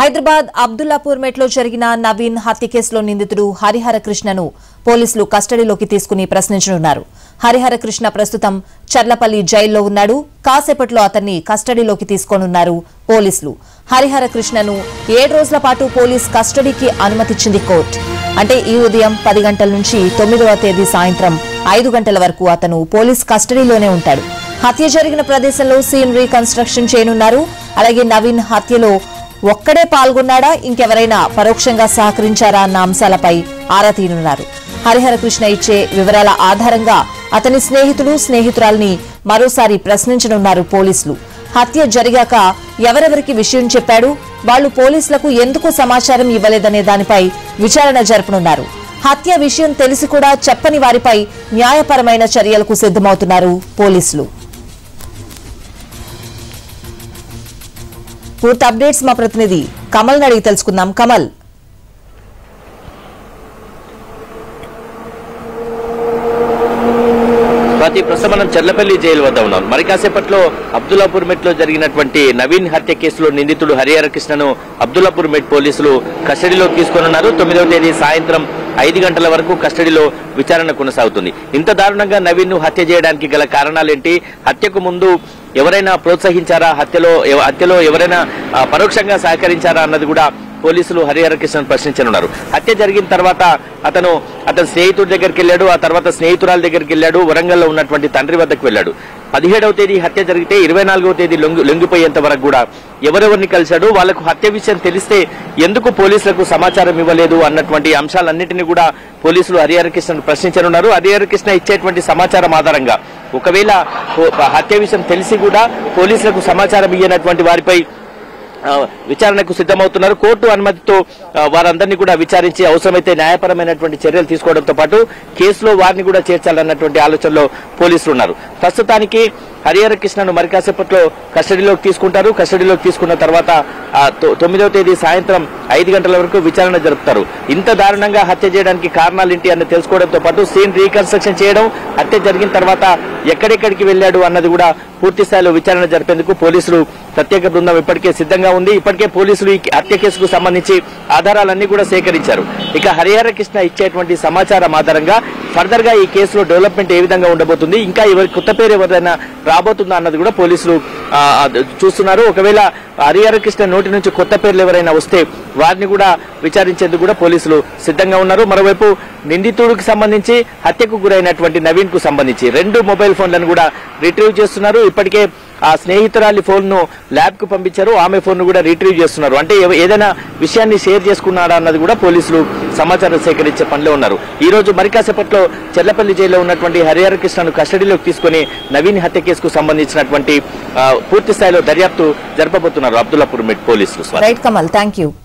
హైదరాబాద్ అబ్దుల్లాపూర్ మెట్లో జరిగిన నవీన్ హత్య కేసులో నిందితుడు హరిహర కృష్ణను పోలీసులు కస్టడీలోకి తీసుకుని ప్రశ్నించనున్నారు హరిహర కృష్ణ ప్రస్తుతం చర్లపల్లి జైల్లో ఉన్నాడు కాసేపట్లో అతన్ని కస్టడీలోకి తీసుకోనున్నారు పోలీసులు హరిహర కృష్ణను ఏడు రోజుల పాటు పోలీస్ కస్టడీకి అనుమతిచ్చింది కోర్టు అంటే ఈ ఉదయం పది గంటల నుంచి తొమ్మిదవ తేదీ సాయంత్రం ఐదు గంటల వరకు అతను పోలీస్ కస్టడీలోనే ఉంటాడు హత్య జరిగిన ప్రదేశంలో సీన్ రీకన్స్ట్రక్షన్ చేయనున్నారు అలాగే నవీన్ హత్యలో ఒక్కడే పాల్గొన్నాడా ఇంకెవరైనా పరోక్షంగా సహకరించారా అన్న అంశాలపై ఆరా తీయనున్నారు హరిహర కృష్ణ ఇచ్చే వివరాల ఆధారంగా అతని స్నేహితుడు స్నేహితురాల్ని మరోసారి ప్రశ్నించనున్నారు పోలీసులు హత్య జరిగాక ఎవరెవరికి విషయం చెప్పాడు వాళ్లు పోలీసులకు ఎందుకు సమాచారం ఇవ్వలేదనే దానిపై విచారణ జరపనున్నారు హత్య విషయం తెలిసి కూడా చెప్పని వారిపై న్యాయపరమైన చర్యలకు సిద్దమవుతున్నారు పోలీసులు పూర్తి అప్డేట్స్ మా ప్రతినిధి కమల్ అడిగి తెలుసుకుందాం కమల్ స్వాతి ప్రస్తుతం మనం చెర్లపల్లి జైలు వద్ద ఉన్నాం మరి కాసేపట్లో అబ్దుల్లాపూర్ మెట్ లో జరిగినటువంటి నవీన్ హత్య కేసులో నిందితుడు హరిహర కృష్ణను అబ్దుల్లాపూర్ మెట్ పోలీసులు కస్టడీలోకి తీసుకొనున్నారు తొమ్మిదవ తేదీ సాయంత్రం ఐదు గంటల వరకు కస్టడీలో విచారణ కొనసాగుతుంది ఇంత దారుణంగా నవీన్ ను హత్య చేయడానికి గల కారణాలేంటి హత్యకు ముందు ఎవరైనా ప్రోత్సహించారా హత్యలో ఎవ- హత్యలో ఎవరైనా ఆ, పరోక్షంగా సహకరించారా అన్నది కూడా పోలీసులు హరిహర కృష్ణను ప్రశ్నించనున్నారు హత్య జరిగిన తర్వాత అతను అతని స్నేహితుడి దగ్గరికి వెళ్ళాడు ఆ తర్వాత స్నేహితురాల దగ్గరికి వెళ్ళాడు వరంగల్లో ఉన్నటువంటి తండ్రి వద్దకు వెళ్ళాడు పదిహేడవ తేదీ హత్య జరిగితే ఇరవై నాలుగవ తేదీ లొంగి లొంగిపోయేంత వరకు కూడా ఎవరెవరిని కలిశాడు వాళ్లకు హత్య విషయం తెలిస్తే ఎందుకు పోలీసులకు సమాచారం ఇవ్వలేదు అన్నటువంటి అంశాలన్నింటినీ కూడా పోలీసులు హరిహర కృష్ణను ప్రశ్నించనున్నారు హరిహర కృష్ణ ఇచ్చేటువంటి సమాచారం ఆధారంగా ఒకవేళ పో- హత్య విషయం తెలిసి కూడా పోలీసులకు సమాచారం ఇయ్యనటువంటి వారిపై ఆ, విచారణకు సిద్ధమవుతున్నారు కోర్టు అనుమతితో ఆ, వారందరినీ కూడా విచారించి అవసరమైతే న్యాయపరమైనటువంటి చర్యలు తీసుకోవడంతో పాటు కేసులో వారిని కూడా చేర్చాలన్నటువంటి ఆలోచనలో పోలీసులు ఉన్నారు ప్రస్తుతానికి హరిహర కృష్ణను మరి కాసేపట్లో కస్టడీలోకి తీసుకుంటారు కస్టడీలోకి తీసుకున్న తర్వాత ఆ, తొ- తొమ్మిదవ తేదీ సాయంత్రం ఐదు గంటల వరకు విచారణ జరుపుతారు ఇంత దారుణంగా హత్య చేయడానికి కారణాలు ఏంటి అని తెలుసుకోవడంతో పాటు సీన్ రీకన్స్ట్రక్షన్ చేయడం హత్య జరిగిన తర్వాత ఎక్కడెక్కడికి వెళ్ళాడు అన్నది కూడా పూర్తి స్థాయిలో విచారణ జరిపేందుకు పోలీసులు ప్రత్యేక బృందం ఇప్పటికే సిద్ధంగా ఉంది ఇప్పటికే పోలీసులు ఈ హత్య కేసుకు సంబంధించి ఆధారాలన్నీ కూడా సేకరించారు ఇక హరిహర కృష్ణ ఇచ్చేటువంటి సమాచారం ఆధారంగా ఫర్దర్ గా ఈ కేసులో డెవలప్మెంట్ ఏ విధంగా ఉండబోతుంది ఇంకా ఎవరి కొత్త పేరు ఎవరైనా రాబోతుందా అన్నది కూడా పోలీసులు ఆ, ఆ, చూస్తున్నారు ఒకవేళ హరిహర కృష్ణ నోటి నుంచి కొత్త పేర్లు ఎవరైనా వస్తే వారిని కూడా విచారించేందుకు కూడా పోలీసులు సిద్ధంగా ఉన్నారు మరోవైపు నిందితుడికి సంబంధించి హత్యకు గురైనటువంటి నవీన్ కు సంబంధించి రెండు మొబైల్ ఫోన్లను కూడా రిట్రీవ్ చేస్తున్నారు ఇప్పటికే ఆ స్నేహితురాలి ఫోన్ ను ల్యాబ్ కు పంపించారు ఆమె ఫోన్ ను కూడా రిట్రీవ్ చేస్తున్నారు అంటే ఎవ- ఏదైనా విషయాన్ని షేర్ చేసుకున్నాడా అన్నది కూడా పోలీసులు సమాచారం సేకరించే పనిలో ఉన్నారు ఈ రోజు మరి కాసేపట్లో చెర్లపల్లి జైల్లో ఉన్నటువంటి హరిహర కృష్ణను కస్టడీలోకి తీసుకుని నవీన్ హత్య కేసుకు సంబంధించినటువంటి ఆ, పూర్తి స్థాయిలో దర్యాప్తు జరపబోతున్నారు అబ్దుల్లాపూర్ మెట్ పోలీసులు Swathi. Right Kamal thank you